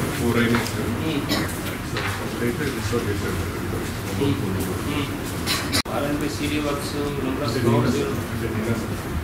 Four అయినాయి sir complete restore చేశారు RNP CD works number of crowds అంటే నిన్న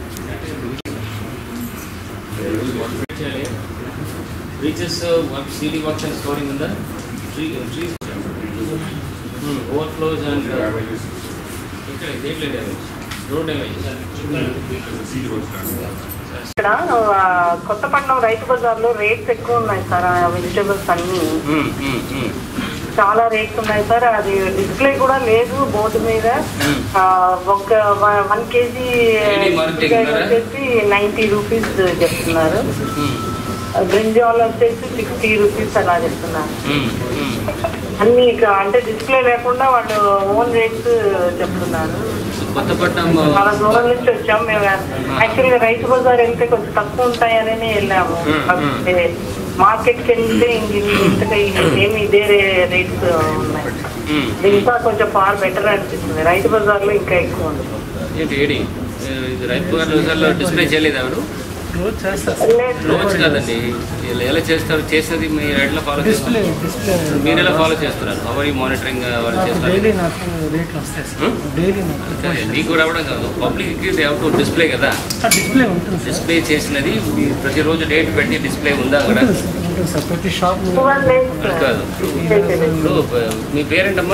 reaches work CD works and storing ఉందా tree trees overflows and damages ఇక్కడ దేంట్లో damage road damage seed roads ఇక్కడ ఆ, కొత్తపట్నం రైతు బజార్లో రేట్స్ ఎక్కువ ఉన్నాయి సార్ ఆ వెజిటేబుల్స్ అన్ని చాలా రేట్స్ ఉన్నాయి సార్ అది డిస్ప్లే కూడా లేదు బోర్డు మీద ఆ, ఒక వన్ కేజీ Any marketing ఉన్నారా? వచ్చేసి నైంటీ రూపీస్ చెప్తున్నారు బ్రింజాల్ వచ్చేసి సిక్స్టీ రూపీస్ అలా చెప్తున్నారు అన్ని ఇక అంటే డిస్ప్లే లేకుండా వాళ్ళు ఓన్ రేట్స్ చెప్తున్నారు కొత్తపట్నం చాలా దూరం నుంచి వచ్చాం మేము యాక్చువల్గా రైతు బజార్ వెళ్తే కొంచెం తక్కువ ఉంటాయని వెళ్ళాము మ్మ్. మార్కెట్కి వెళ్తే ఇంక ఇంతగా ఏమి ఇదే రేట్స్ ఉన్నాయి ఇది ఇంకా కొంచెం ఫార్ బెటర్ అనిపిస్తుంది రైతు బజార్లో ఇంకా ఎక్కువ ఉంది ఏంటి ఏడి ఇది రైతు రోజుల్లో డిస్ప్లే చేయలేదు ఎవరు రోజు చేస్తారు లేదు. రోజు కాదండి ఇలా ఎలా చేస్తారు చేసేది మీరు ఎట్లా ఫాలో డిస్ప్లే చేస్తారు డిస్ప్లే మీరు ఎలా ఫాలో చేస్తున్నారు అవరి మానిటరింగ్ వాళ్ళు చేస్తారు డైలీ నాకు రేట్లు వస్తాయి సార్ డైలీ నాకు సరే, మీకు రావడం కాదు పబ్లిక్ టు డిస్ప్లే కదా డిస్ప్లే ఉంటుంది సార్ డిస్ప్లే చేసినది మీ ప్రతిరోజు డేట్ పెట్టి డిస్ప్లే ఉందా అక్కడ ఉంటుంది సార్ ఉంటుంది సార్ ప్రతి షాప్ ఇవాళ లేదు అది సార్. కాదు లేదు. ఇప్పుడు మీ పేరేంటమ్మా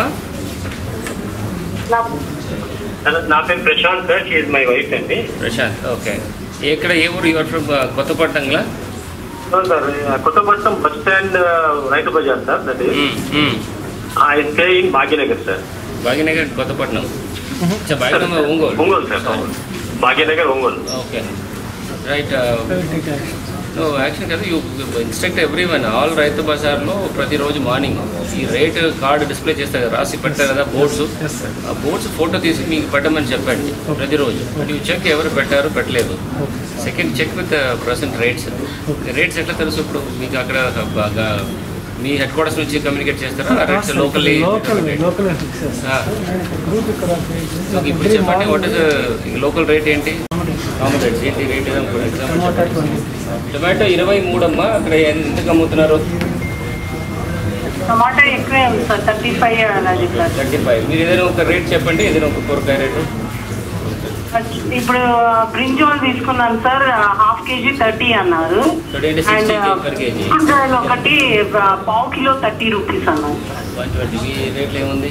నా- హలో, నా పేరు Prashanth sir she my wife అండి ప్రశాంత్ ఓకే ఎక్కడ ఏ ఊరు యువర్ ఫ్రమ్ కొత్తపట్నంలా so sir Kothapatnam bus stand Rythu Bazar sir that I stay in Bhagyanagar sir Bhagyanagar Kothapatnam అచ్చా, Bhagyanagar Ongole Ongole sir Ongole. Bhagyanagar Ongole okay right take action no action కదా you instruct everyone all Rythu బజార్లో ప్రతిరోజు మార్నింగ్ ఈ రేట్ కార్డు డిస్ప్లే చేస్తారు కదా రాసి పెడతారు కదా బోర్డ్స్ ఎస్ సార్ ఆ బోర్డ్స్ ఫోటో తీసి మీకు పెట్టమని చెప్పండి ప్రతిరోజు ನೀವು చెక్ ఎవరు పెట్టారు పెట్టలేదు okay second check with present rates rates ఎట్లా తెలుసు ఇప్పుడు మీకు అక్కడ బాగా మీ హెడ్ క్వార్టర్స్ నుంచి కమ్యూనికేట్ చేస్తారా ఆ rates locally local local fix చేస్తారు గ్రూప్ ఇక్కడ ఇప్పుడు చెప్పండి వాట్ ఇస్ లోకల్ రేట్ ఏంటి కామన్ రేట్స్ ఏంటి రేట్ టమాటా ట్వంటీ టొమాటో ఇరవై మూడు అమ్మా అక్కడ ఎందుకు అమ్ముతున్నారు టమాటా ఎక్కువే ఉంది సార్ థర్టీ ఫైవ్ అలా చెప్పారు థర్టీ ఫైవ్ మీరు ఏదైనా ఒక రేట్ చెప్పండి ఏదైనా ఒక కూరగాయ రేటు ఇప్పుడు బ్రింజాల్ తీసుకున్నాను సార్ హాఫ్ కేజీ థర్టీ అన్నారు థర్టీ అంటే అండ్ సిక్స్టీ పర్ కేజీ చిక్కుడుకాయలు ఒకటి ఆ, పావు కిలో థర్టీ రూపీస్ అన్నారు సార్ వన్ ట్వంటీ మీ రేట్లు ఏముంది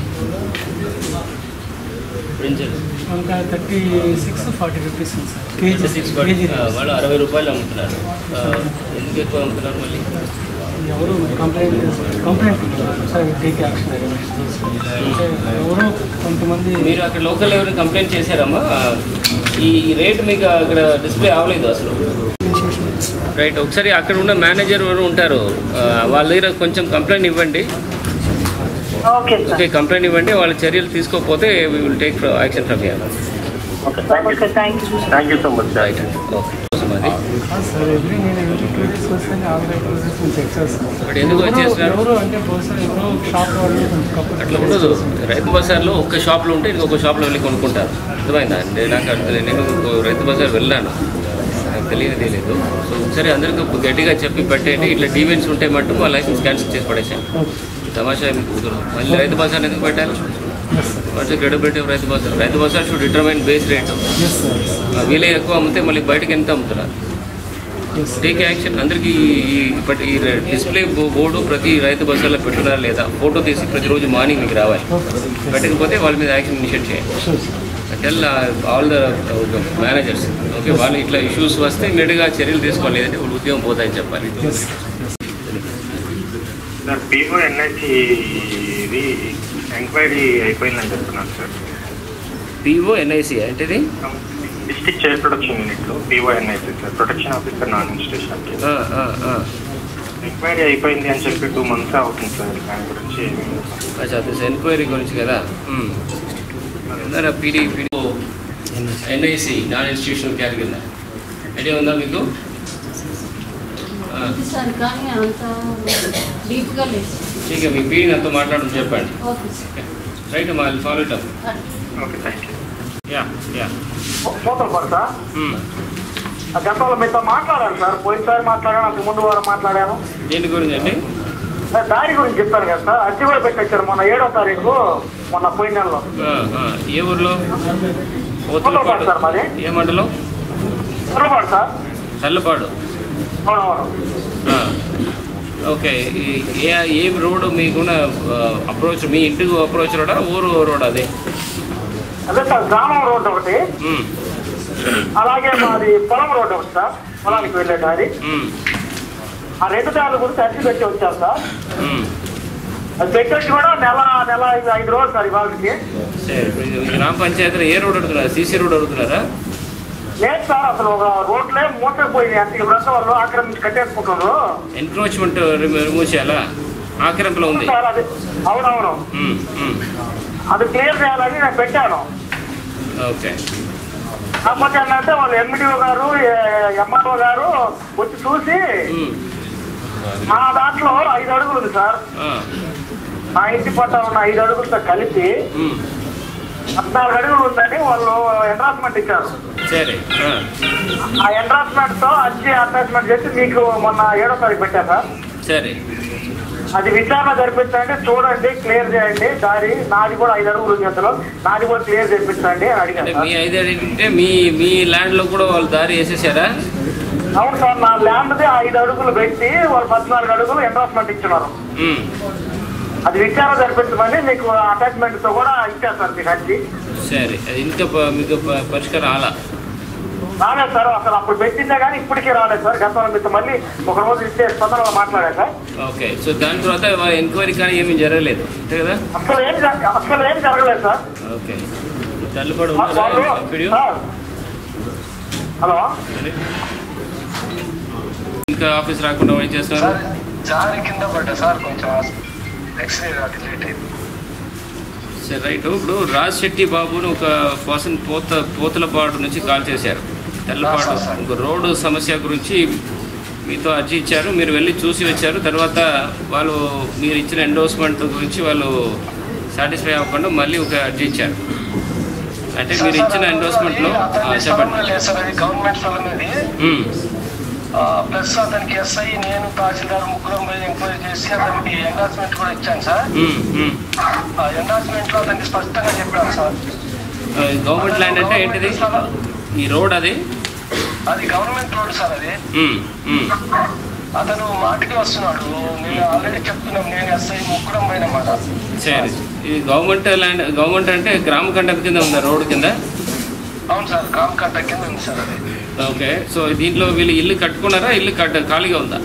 బ్రింజల్ వంకాయ థర్టీ సిక్స్ ఫార్టీ రూపీస్ ఉంది సార్ కేజీ సిక్స్ కేజీ వాళ్ళు అరవై రూపాయలు అమ్ముతున్నారు ఆ, ఎందుకు ఎక్కువ అమ్ముతున్నారు మళ్ళీ ఎవరు complaint complaint sir take action ఎవరు కొంతమంది మీరు అక్కడ లోకల్ ఎవరైనా కంప్లైంట్ చేశారమ్మా ఆ, ఈ రేట్ మీకు అక్కడ డిస్ప్లే అవ్వలేదు అసలు రైట్ ఒకసారి అక్కడ ఉన్న మేనేజర్ ఎవరు ఉంటారు ఆ, వాళ్ళ దగ్గర కొంచెం కంప్లైంట్ ఇవ్వండి ఓకే సార్ ఓకే కంప్లైంట్ ఇవ్వండి వాళ్ళ చర్యలు తీసుకోకపోతే we will take action from here okay thank you okay thank you thank you so much sir right okay అది సార్ ఎవ్రీ నేను ఎవరి టూ డేస్ వస్తే ఆరు రోజెస్ నేను చెక్ చేస్తాను బట్ ఎందుకు వచ్చేస్తున్నారు? ఎవరు అంటే బహుశా ఎవరో షాప్ వాళ్ళు కొంచెం కప్పులు అట్లా ఉండదు రైతు బజార్లో ఒక్క షాప్లో ఉంటే ఇంకొక షాప్లో వెళ్ళి కొనుక్కుంటారు అర్థమైందా అంటే నాకు అర్థం- నేను ఇంకో రైతు బజార్ వెళ్ళాను నాకు తెలియదు తెలియదు సో ఒకసారి అందరికీ ఒక గట్టిగా చెప్పి పెట్టేయండి ఇట్లా డీవెంట్స్ ఉంటే మట్టు మా లైసెన్స్ క్యాన్సిల్ చేసి పడేసాను తమాషా మీకు కుదరదు మళ్ళీ రైతు బజార్ ఎందుకు పెట్టాలి watts credibility of Rythu Bazar Rythu Bazar should determine base rate yes sir వీలే ఎక్కువ అమ్మితే మళ్ళీ బయటకి ఎంత అమ్ముతున్నారు ఎస్ టేక్ యాక్షన్ అందరికీ ఈ బట్ ఈ డిస్ప్లే బోర్డు ప్రతి రైతు బస్సులో పెట్టున్నారా లేదా ఫోటో తీసి ప్రతిరోజు మార్నింగ్ మీకు రావాలి ఓకే పెట్టకపోతే వాళ్ళ మీద యాక్షన్ ఇనిషియేట్ చేయండి sure sir tell all the managers okay వాళ్ళు ఇట్లా ఇష్యూస్ వస్తే ఇమ్మీడియట్గా చర్యలు తీసుకోవాలి లేదంటే వాళ్ళు ఉద్యోగం పోతాయని చెప్పాలి ఎస్ సార్ పీఓ ఎన్ఐసి ఇది ఎంక్వైరీ అయిపోయిందని చెప్తున్నాను సార్ పిఓ ఎన్ఐసి ఏంటిది డిస్ట్రిక్ట్ చైల్డ్ ప్రొటెక్షన్ యూనిట్లో PO NIC sir protection officer non అడ్మినిస్ట్రేషన్కి ఆ, ఆ, ఆ. ఎంక్వైరీ అయిపోయింది అని చెప్పి టూ మంత్స్ అవుతుంది సార్ దాని గురించి ఏమీ అచ్చా దిస్ ఎంక్వైరీ గురించి కదా ఉన్నారా PD PD NIC non institutional category idea ఉందా మీకు ఆ, సార్ కానీ అంత డీప్గా లేదు ठीक है మీ పీడీ నాతో మాట్లాడడం చెప్పండి ఓకే సార్ రైట్ మా follow it up okay thank you ya ya ఫోటోలు పడతా గతంలో మీతో మాట్లాడాను సార్ పోయినసారి మాట్లాడాను అంతకు ముందు వారం మాట్లాడాను దేని గురించి అండి సార్, దారి గురించి చెప్పాను కదా సార్ అర్జీ కూడా పెట్టొచ్చారు మొన్న ఏడో తారీఖు మొన్న పోయిన నెలలో ఆ, ఆ. ఏ ఊర్లో పొల్లపాడు సార్ మాది ఏ మండలం పొల్లపాడు సార్ చల్లపాడు అవునవును ఆ. ఓకే ఈ- ఏ ఏం రోడ్డు మీకున్న అప్రోచ్ మీ ఇంటికి అప్రోచ్ రోడా ఊరు రోడ్ అది అదే సార్ గ్రామం రోడ్డు ఒకటి ఉమ్, అలాగే మాది పొలం రోడ్డు ఒకటి సార్ పొలానికి వెళ్ళే దారి ఉమ్, ఆ రెండు దారుల గురించి అర్జీ పెట్టి వచ్చారు సార్ ఉమ్. అది పెట్టొచ్చి కూడా నెల నెల ఐదు ఐదు రోజులు సార్ ఇవాళకి సరే ఇప్పుడు ఇది గ్రామ పంచాయతీలో ఏ రోడ్ అడుగుతున్నారా సీసీ రోడ్ అడుగుతున్నారా లేదు సార్ అసలు ఒక రోడ్లే మూతపోయింది అంటే ఇప్పుడంతా వాళ్ళు ఆక్రమించి కట్టేసుకుంటున్నారు ఎన్క్రోచ్మెంట్ రిమూవ్ చేయాలా ఆక్రమణలో ఉంది సార్ అది అవునవును ఉమ్, ఉమ్. అది క్లియర్ చేయాలని నేను పెట్టాను ఓకే కాకపోతే ఏంటంటే వాళ్ళు ఎండిఓ గారు ఎంఆర్ఓ గారు వచ్చి చూసి ఉమ్, మా దాంట్లో ఐదు అడుగులు ఉంది సార్ ఆ, మా ఇంటి పట్ట ఉన్న ఐదు అడుగులతో కలిపి ఉమ్. పద్నాలుగు అడుగులు ఉందని వాళ్ళు ఎండ్రాస్మెంట్ ఇచ్చారు సరే ఆ, ఆ ఎండ్రాస్మెంట్ తో అర్జీ అటాచ్మెంట్ చేసి మీకు మొన్న ఏడో తారీఖు పెట్టా సార్ సరే అది విచారణ జరిపించండి చూడండి క్లియర్ చేయండి దారి నాది కూడా ఐదు అడుగులు ఉంది అందులో నాది కూడా క్లియర్ చేయించండి అని అంటే అడిగాను మీ సార్ ఐదు అంటే మీ మీ ల్యాండ్లో కూడా వాళ్ళు దారి వేసేసారా అవును సార్ నా ల్యాండ్ది ఐదు అడుగులు పెట్టి వాళ్ళు పద్నాలుగు అడుగులు ఎండ్రాస్మెంట్ ఇచ్చినారు ఉమ్. అది విచారణ జరిపించమని మీకు అటాచ్మెంట్ తో కూడా ఇచ్చారు సార్ మీకు అర్జీ సరే అది ఇంకా ప- మీకు ప- పరిష్కారం అలా రాలేదు సార్ అసలు అప్పుడు పెట్టిందే కానీ ఇప్పటికీ రాలేదు సార్ గతంలో మీతో మళ్ళీ ఒక రోజు ఇచ్చే స్పందనలో మాట్లాడా సార్ ఓకే సో దాని తర్వాత ఎంక్వైరీ కానీ ఏమీ జరగలేదు అంతే కదా అసలు ఏం జరగ- అసలు ఏం జరగలేదు సార్ ఓకే తల్లిపడి వాళ్ళు వీడియో సార్ హలో ఇంకా ఆఫీస్ రాకుండా ఏం చేస్తున్నారు సార్ జారి కింద పడ్డా సార్ కొంచెం ఎక్స్రే అది లేట్ అయింది సరే రైట్ ఇప్పుడు రాజ్ శెట్టి బాబుని ఒక పర్సన్ పోత పోతలపాడు నుంచి కాల్ చేశారు తెల్లపాడు సార్, సార్. ఇంకో రోడ్డు సమస్య గురించి మీతో అర్జీ ఇచ్చారు మీరు వెళ్ళి చూసి వచ్చారు తర్వాత వాళ్ళు మీరు ఇచ్చిన ఎండోర్స్మెంట్ గురించి వాళ్ళు సాటిస్ఫై అవ్వకుండా మళ్ళీ ఒక అర్జీ ఇచ్చారు అంటే మీరు ఇచ్చిన ఎండోర్స్మెంట్లో చెప్పండి లేదు సార్ అది గవర్నమెంట్ స్థలం ఇది ఉమ్, ప్లస్ అతనికి ఎస్ఐ నేను తహసీల్దార్ ముగ్గురం పోయి ఎంక్వైరీ చేసి అతనికి ఎండార్స్మెంట్ కూడా ఇచ్చాను సార్ ఉమ్, ఉమ్. ఆ ఎండార్స్మెంట్ లో అతనికి స్పష్టంగా చెప్పాను సార్ ఆ, గవర్నమెంట్ ల్యాండ్ అంటే ఏంటిది ఈ రోడ్ అది అది గవర్నమెంట్ రోడ్ సార్ అది ఉమ్, ఉమ్. అతను మాటికి వస్తున్నాడు నేను ఆల్రెడీ చెప్తున్నాం నేను ఎస్ఐ ముగ్గురం పోయినమాట సరే ఇది గవర్నమెంట్ ల్యాండ్ గవర్నమెంట్ అంటే గ్రామ కండక్ట్ కింద ఉందా రోడ్ కింద అవును సార్ కామ్ కట్ట కింద ఉంది సార్ అది ఓకే సో దీంట్లో వీళ్ళు ఇల్లు కట్టుకున్నారా ఇల్లు కట్ట ఖాళీగా ఉందా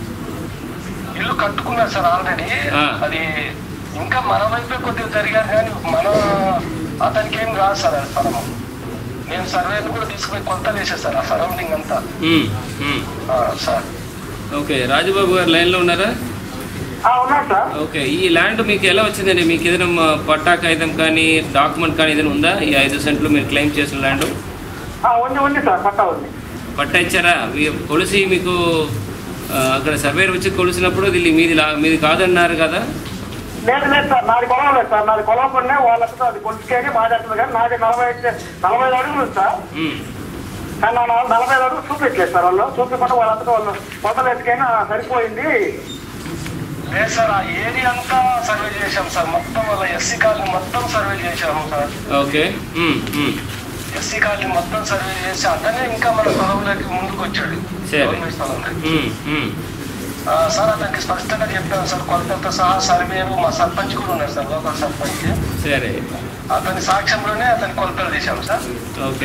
ఇల్లు కట్టుకున్నారు సార్ ఆల్రెడీ ఆ. అది ఇంకా మన వైపే కొద్దిగా జరిగారు కానీ మన అతనికి ఏం రాదు సార్ ఆ స్థలము నేను సర్వేను కూడా తీసుకుపోయి కొత్త వేసేసాను ఆ సరౌండింగ్ అంతా ఉమ్, ఉమ్. ఆ, సార్ ఓకే రాజబాబు గారు లైన్లో ఉన్నారా ఆ, ఉన్నాను సార్ ఓకే ఈ ల్యాండ్ మీకు ఎలా వచ్చిందండి మీకు ఏదైనా మా పట్టా కాగితం కానీ డాక్యుమెంట్ కానీ ఏదైనా ఉందా ఈ ఐదు సెంట్లు మీరు క్లెయిమ్ చేసిన ల్యాండ్ ఆ, ఉంది ఉంది సార్ పట్టా ఉంది పట్టా ఇచ్చారా మీ- కొలిసి మీకు ఆ, అక్కడ సర్వేర్ వచ్చి కొలిసినప్పుడు ఇది మీది లా- మీది కాదన్నారు కదా లేదు లేదు సార్ నాది కొలవ లేదు సార్ నాది కొలవకుండా వాళ్ళతో అది కొలుచుకొని మాది అంటుంది కానీ నాది నలభై ఐదు నలభై ఐదు అడుగులు ఉంది సార్ ఉమ్, కానీ నా నల- నలభై ఐదు అడుగులు చూపించలేదు సార్ వాళ్ళు చూపించకుండా వాళ్ళంతా వాళ్ళు కొలతలు ఎత్తుకైనా సరిపోయింది లేదు సార్ ఆ ఏరియా అంతా సర్వే చేశాం సార్ మొత్తం వాళ్ళ ఎస్సీ కాలనీ మొత్తం సర్వే చేశాము sir okay um, um. SC colony మొత్తం సర్వే చేసి అతనే ఇంకా మన స్థలంలోకి ముందుకు వచ్చాడు సరే. గవర్నమెంట్ స్థలంలోకి ఉమ్, ఉమ్. ఆ, సార్ అతనికి స్పష్టంగా చెప్పాను సార్ కొలతలతో సహా సర్వేలు మా సర్పంచ్ కూడా ఉన్నారు సార్ లోకల్ సర్పంచ్ సరే అతని సాక్ష్యంలోనే అతని కొలతలు తీశాం సార్ ఓకే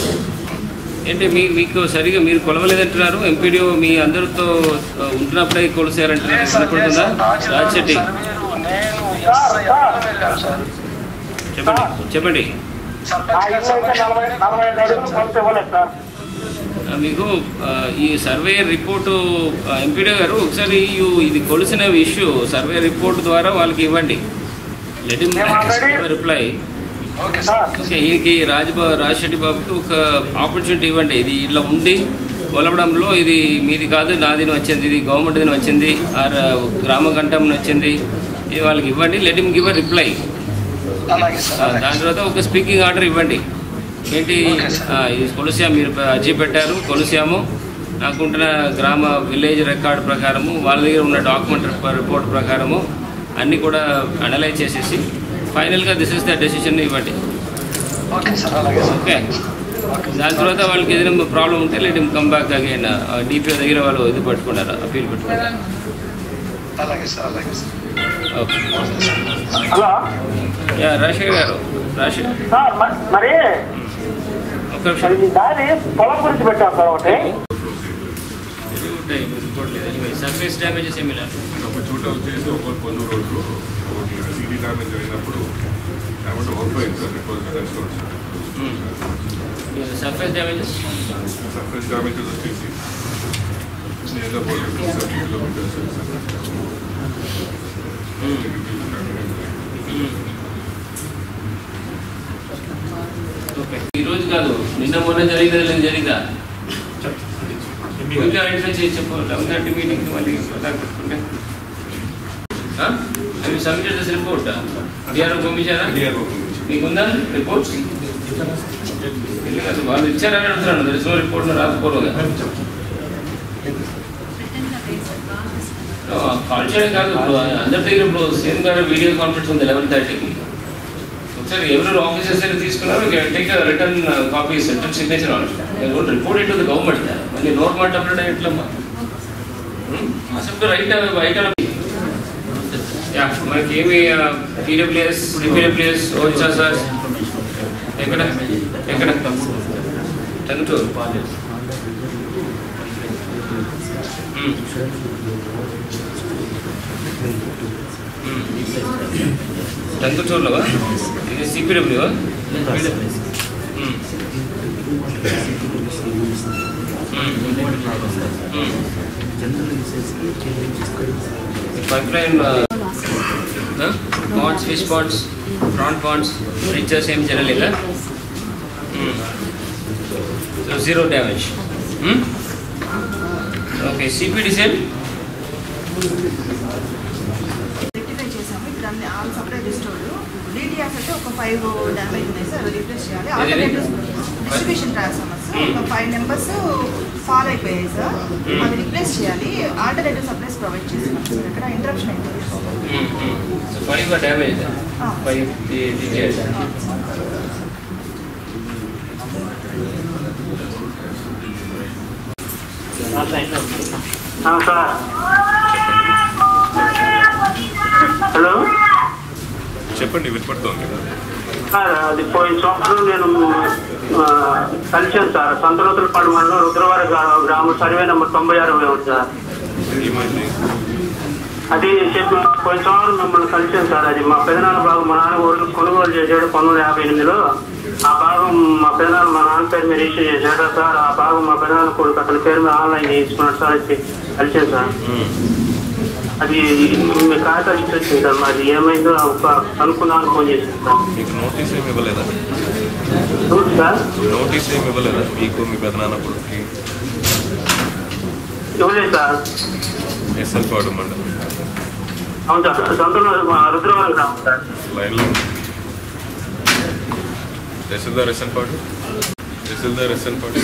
ఏంటి మీ మీకు సరిగా మీరు కొలవలేదంటున్నారు ఎంపీడీఓ మీ అందరితో ఆ, ఉంటున్నప్పుడే కొలిసారంటున్నారు లేదు సార్, లేదు అనుకుంటుందా సార్, తహసీల్దార్ రాజశెట్టి సర్వేలు నేను ఎస్ఐ అందరం వెళ్ళాం సార్ చెప్పండి చెప్పండి ఆ సర్పంచ్ గారి ఇల్లు అయితే నలభై సమక్షంలోనే నలభై ఐదు అడుగులు కొలత ఇవ్వలేదు సార్ ఆ, మీకు ఆ, ఈ సర్వే రిపోర్టు ఎంపీడీ గారు ఒకసారి ఈ- ఇది కొలిసిన ఇష్యూ సర్వే రిపోర్ట్ ద్వారా వాళ్ళకి ఇవ్వండి లెట్ మేము already- reply okay sir okay ఈయనకి రాజబా రాజశెట్టి బాబుకి ఒక ఆపర్చునిటీ ఇవ్వండి ఇది ఇట్లా ఉంది కొలవడంలో ఇది మీది కాదు నాది వచ్చింది ఇది గవర్నమెంట్ దిన వచ్చింది ఆర్ గ్రామ కంఠం వచ్చింది ఇది వాళ్ళకి ఇవ్వండి let him give a reply అలాగే సార్ అలాగే. దాని తర్వాత ఒక స్పీకింగ్ ఆర్డర్ ఇవ్వండి ఏంటి ఓకే సార్. ఆ, ఇది కొలిసాము మీరు అర్జీ పెట్టారు కొలిసాము నాకుంటున్న గ్రామ విలేజ్ రికార్డ్ ప్రకారము వాళ్ళ దగ్గర ఉన్న డాక్యుమెంట్ రిపోర్ట్ ప్రకారము అన్నీ కూడా అనలైజ్ చేసేసి ఫైనల్గా దిస్ ఇస్ ద డెసిషన్ ఇవ్వండి ఓకే సార్ అలాగే సార్ ఓకే దాని తర్వాత వాళ్ళకి ఏదైనా ప్రాబ్లం ఉంటే let come back again DPO దగ్గర వాళ్ళు ఇది పట్టుకున్నారు అప్పీల్ పెట్టుకున్నారు అలాగే సార్ అలాగే sir okay hello ya Rajasekhar గారు రాజశేఖర్ సార్ మ- మరి ఒక్క మరి నిమిషం ఈ దారి పొలం గురించి పెట్టాం సార్ ఒకటి సర్ఫేస్ డ్యామేజెస్ ఏమి లేదు ఒక చోట వచ్చేసి ఒక కొన్ని రోడ్లు ఒకటి సీడీ డ్యామేజ్ అయినప్పుడు కాబట్టి ఓవర్ఫ్లో అయింది sir because restaurants surface damages surface damages వచ్చేసి నేల పోలీస్ సార్ కిలోమీటర్స్ ఓకే ఈరోజు కాదు నిన్న మొన్న జరిగింది లేదు జరిగిందా ఇంకా ఐడెంటిఫై చేసి చెప్పు లెవెన్ థర్టీ మీటింగ్ మళ్ళీ దాకా పెట్టుకుంటే అవి సబ్మిటెడ్ దిస్ రిపోర్ట్ డిఆర్ఓ పంపించారా మీకుందా రిపోర్ట్ కాదు వాళ్ళు ఇచ్చారని అడుగుతున్నాను దర్ ఇస్ నో రిపోర్ట్ రాకపోరుగా కాల్ చేయడం కాదు ఇప్పుడు అందరి దగ్గర ఇప్పుడు సేమ్ గారు వీడియో కాన్ఫరెన్స్ ఉంది లెవెన్ థర్టీకి ఒకసారి ఎవరు ఆఫీసర్స్ అయితే తీసుకున్నారో take return copies return signature on report it the government మళ్ళీ నోట్ మాట అప్లోడ్ ఎట్లమ్మా అసలు రైట్ రైట్ యా మనకి ఏమి పీడబ్ల్యూఎస్ డిపిడబ్ల్యూఎస్ ఓచా సార్ ఎక్కడ ఎక్కడ టంగుటూరు మ్మ్. మ్మ్. టంగుటూరులోవా ఇది CPW pipeline ponds fish ponds prawn ponds reaches ఏం జరగలేదా so zero damage okay CP design rectify చేసాము ఇప్పుడు అన్ని ఆల్ సప్లై రిస్టోర్డ్ డిటిఆర్స్ అయితే ఒక ఫైవ్ డ్యామేజ్ ఉన్నాయి సార్ అవి రిప్లేస్ చేయాలి ఆల్టర్నేటివ్స్ డిస్ట్రిబ్యూషన్ ట్రాన్స్ఫార్మర్స్ ఒక ఫైవ్ నెంబర్స్ ఫాల్ అయిపోయాయి సార్ అవి రిప్లేస్ చేయాలి ఆల్టర్నేటివ్ సప్లైస్ ప్రొవైడ్ చేస్తున్నాం సార్ ఇక్కడ ఇంటరప్షన్ అయింది so five damage five details sir hello చెప్పండి వినపడుతోంది సార్ అది పోయిన సంవత్సరం నేను ఆ, కలిశాను సార్ సంతనూతులపాడు మండలం రుద్రవారి గ్రా- గ్రామం సర్వే నెంబర్ తొంభై ఆరు ఉంది సార్ ఏమైంది అది చెప్పి పోయిన సంవత్సరం మిమ్మల్ని కలిసాను సార్ అది మా పెదనాన్న భాగం మా నాన్న ఊరు కొనుగోలు చేశాడు పంతొమ్మిది వందల యాభై ఎనిమిదిలో ఆ భాగం మా పెదనాన్న మా నాన్న పేరు మీద రిజిస్టర్ చేశాడు సార్ ఆ భాగం మా పెదనాన్న కొడుకు అతని పేరు మీద ఆన్లైన్ చేయించుకున్నాడు సార్ అది కలిసాను సార్ అది మీ ఖాతా ఇచ్చి వచ్చింది సార్ మరి ఏమైందో ఒక కనుక్కుందామని ఫోన్ చేశాను సార్ మీకు నోటీస్ ఏమి ఇవ్వలేదా చూడు సార్ నోటీస్ ఏమి ఇవ్వలేదా మీకు మీ పెదనాన్న కొడుకుకి ఇవ్వలేదు సార్ ఎస్ఎల్ పాడు మండలం అవును సార్ సొంతంలో మా రుద్రవరం గ్రామం సార్ లైన్లో తహసీల్దార్ ఎస్ఎన్ పాడు తహసీల్దార్ ఎస్ఎన్ పాడు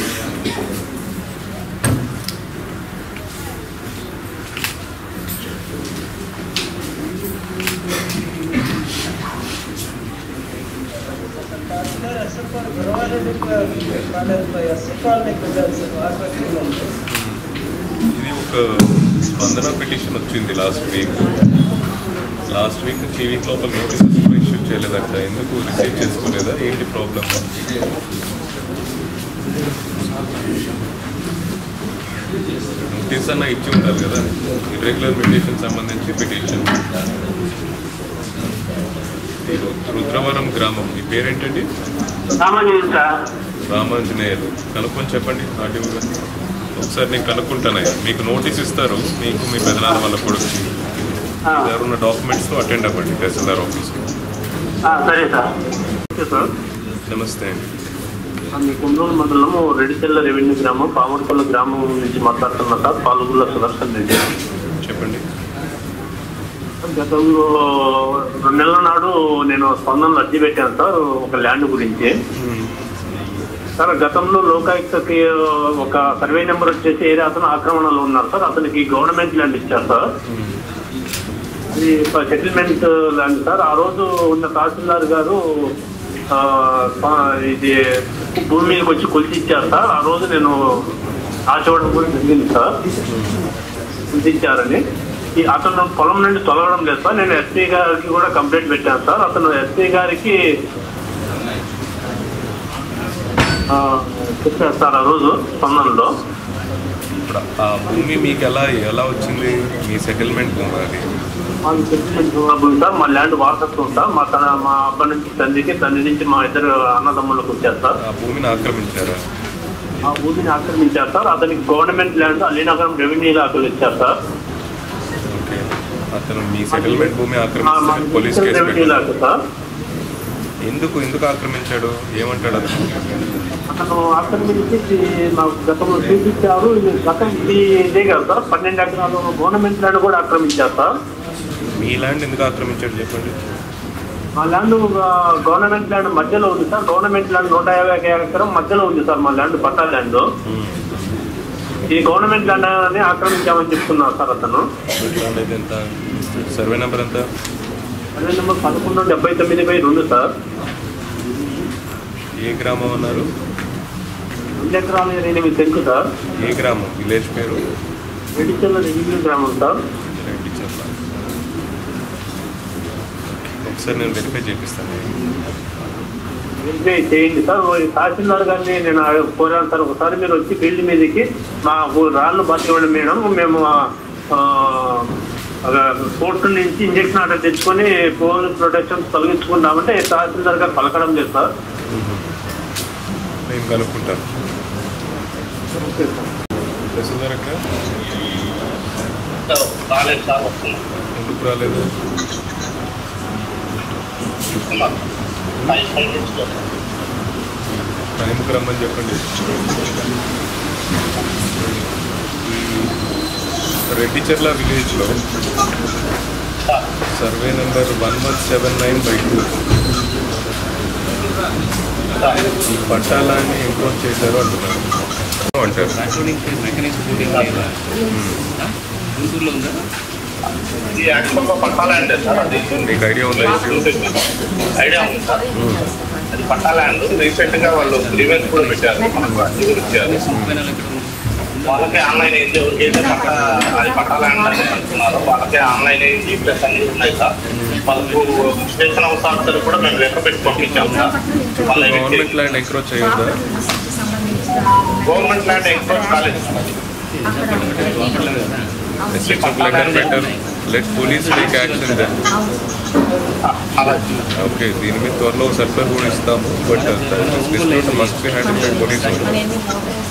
ఇది ఒక స్పందన పిటిషన్ వచ్చింది last week last week three week లోపల నోటీసెస్ కూడా ఇష్యూ చేయలేదంట ఎందుకు రిసీవ్ చేసుకోలేదా ఏంటి ప్రాబ్లం నోటీస్ అన్న ఇచ్చి ఉండాలి కదా ఇర్రెగ్యులర్ పిటిషన్ సంబంధించి పిటిషన్ రుద్రవరం గ్రామం మీ పేరేంటండి సామాన్యుడు సార్ రామాంజనేయులు కనుక్కొని చెప్పండి ఆర్టీఓ గారు ఒకసారి నేను కనుక్కుంటానయ్యా మీకు నోటీస్ ఇస్తారు మీకు మీ పెదనాన్న వాళ్ళ కొడుకు ఆ, దగ్గర ఉన్న డాక్యుమెంట్స్తో అటెండ్ అవ్వండి తహసీల్దార్ ఆఫీస్కి ఆ, సరే సార్ ఓకే సార్ నమస్తే అండి మీ కుందూరు మండలము రెడ్డిచెల్ల రెవెన్యూ గ్రామం పామర్పల్లి గ్రామం నుంచి మాట్లాడుతున్నా సార్ పాల్గొల్ల సుదర్శన్ రెడ్డి చెప్పండి గతంలో రెండు నెలల నాడు నేను స్పందనలో అర్జీ పెట్టాను సార్ ఒక ల్యాండ్ గురించి సార్ గతంలో లోకాయుక్తకి ఒక సర్వే నెంబర్ వచ్చేసి ఏరియా అతను ఆక్రమణలో ఉన్నారు సార్ అతనికి గవర్నమెంట్ ల్యాండ్ ఇచ్చారు సార్ అది సెటిల్మెంట్ ల్యాండ్ సార్ ఆ రోజు ఉన్న తహసీల్దార్ గారు ఆ, ప- ఇది భూమి మీదకి వచ్చి కొలిచి ఇచ్చారు సార్ ఆ రోజు నేను ఆశపడడం కూడా జరిగింది సార్ కొలిచి ఇచ్చారని ఈ అతను పొలం నుండి తొలగడం లేదు సార్ నేను ఎస్పీ గారికి కూడా కంప్లైంట్ పెట్టాను సార్ అతను ఎస్పీ గారికి ఆ, చెప్పారు సార్ ఆ రోజు స్పందనలో ఇప్పుడు ఆ భూమి మీకు ఎలా ఎలా వచ్చింది మీ సెటిల్మెంట్ భూమి అది మాకు సెటిల్మెంట్ భూమి సార్ మా ల్యాండ్ వారసత్వం సార్ మా తన మా అబ్బాయి నుంచి తండ్రికి తండ్రి నుంచి మా ఇద్దరు అన్నదమ్ములకు వచ్చారు సార్ ఆ భూమిని ఆక్రమించారా ఆ భూమిని ఆక్రమించారు సార్ అతనికి గవర్నమెంట్ ల్యాండ్ అలీనగరం రెవెన్యూ ఇలాఖలు ఇచ్చారు సార్ ఓకే అతను మీ సెటిల్మెంట్ భూమి మా- మా ఆక్రమించారు పోలీస్ కేసు రెవెన్యూ పెట్టారు ఇలాఖ సార్ ఎందుకు ఎందుకు ఆక్రమించాడు ఏమంటాడు అతను అతను ఆక్రమించి మాకు గతంలో చూపించారు ఇది గతం ఇది ఇదే కదా సార్ పన్నెండు ఎకరాలు గవర్నమెంట్ ల్యాండ్ కూడా ఆక్రమించారు సార్ మీ ల్యాండ్ ఎందుకు ఆక్రమించాడు చెప్పండి మా ల్యాండ్ గవర్నమెంట్ ల్యాండ్ మధ్యలో ఉంది సార్ గవర్నమెంట్ ల్యాండ్ నూట యాభై ఎకరం మధ్యలో ఉంది సార్ మా ల్యాండ్ పట్టా ల్యాండ్ ఈ గవర్నమెంట్ ల్యాండ్ అని ఆక్రమించామని చెప్తున్నారు సార్ అతను ల్యాండ్ అయితే ఎంత సర్వే నెంబర్ ఎంత అదే నెంబర్ పదకొండు డెబ్బై తొమ్మిది బై రెండు సార్ ఏ గ్రామం అన్నారు రెండు ఎకరాలు ఎనిమిది సెంట్లు సార్ ఏ గ్రామం విలేజ్ పేరు మెడిచల్ రెవెన్యూ గ్రామం సార్ రెడ్డి చెర్ల ఒకసారి నేను వెరిఫై చేపిస్తాను వెరిఫై చేయండి సార్ ఓ తహసీల్దార్ గారిని నేను అడగ- కోరాను సార్ ఒకసారి మీరు వచ్చి ఫీల్డ్ మీదకి మా రాళ్ళు బాధ్య ఇవ్వండి మేడం మేము కోర్టు నుంచి ఇంజక్షన్ ఆర్డర్ తెచ్చుకొని పోలీస్ ప్రొటెక్షన్ తొలగించుకుంటామంటే తహసీల్దార్ గారు పలకడం లేదు సార్ నేను కనుక్కుంటాను ఓకే సార్ తహసీల్దార్ అక్కడ రాలేదు సార్ వస్తున్నాం ఎందుకు రాలేదు ఫైవ్ ఫైవ్ డేస్లో టైంకి రమ్మని చెప్పండి రెడ్డిచెర్ల విలేజ్లో survey number one one seven nine by two ఈ పట్టాలని ఇంపోర్ట్ చేశారు అంటున్నారు అంటారు మెకానిక్స్ బోర్డింగ్ గుంటూరులో ఉందా ఇది యాక్చువల్గా పట్టాలండ్ సార్ అది మీకు ఐడియా ఉందా ఇష్యూ ఐడియా ఉంది సార్ అది పట్టాలండ్ రీసెంట్ గా వాళ్ళు గ్రీవెన్స్ కూడా పెట్టారు మనకు అన్ని గురించి అది. ముప్పై నాలుగు ఎక్కడ ఉంది వాళ్ళకే ఆన్లైన్ అయింది ఎవరికైతే పట్ట అది పట్టాలండ్ అని అంటున్నారో వాళ్ళకే ఆన్లైన్ అయింది ప్లస్ అన్ని ఉన్నాయి సార్ వాళ్ళకు స్టేషన్ హౌస్ ఆఫీసర్ కూడా మేము లెక్క పెట్టి పంపించాం సార్ వాళ్ళ గవర్నమెంట్ ల్యాండ్ ఎంక్రోచ్ అయ్యిందా గవర్నమెంట్ ల్యాండ్ ఎక్స్పోర్ట్ కాలేదు ఎస్హెచ్ఎఫ్ లెటర్ పెట్టారు let police take action then అలా ఓకే దీని మీద త్వరలో సర్కులర్ కూడా ఇస్తాము but this dispute must be handled by police